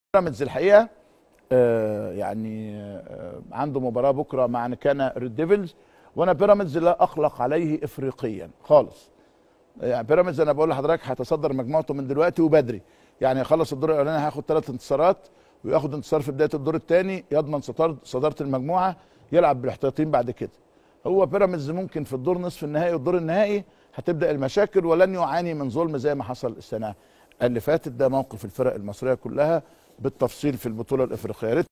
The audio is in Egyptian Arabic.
بيراميدز الحقيقه آه يعني آه عنده مباراه بكره مع نكانا ريد ديفلز وانا بيراميدز لا اقلق عليه افريقيا خالص يعني بيراميدز انا بقول لحضرتك هيتصدر مجموعته من دلوقتي وبدري يعني يخلص الدور الاولاني هياخد ثلاث انتصارات وياخد انتصار في بدايه الدور الثاني يضمن صداره المجموعه يلعب بالاحتياطيين بعد كده هو بيراميدز ممكن في الدور نصف النهائي والدور النهائي هتبدا المشاكل ولن يعاني من ظلم زي ما حصل السنه اللي فاتت ده موقف الفرق المصريه كلها بالتفصيل في البطوله الافريقيه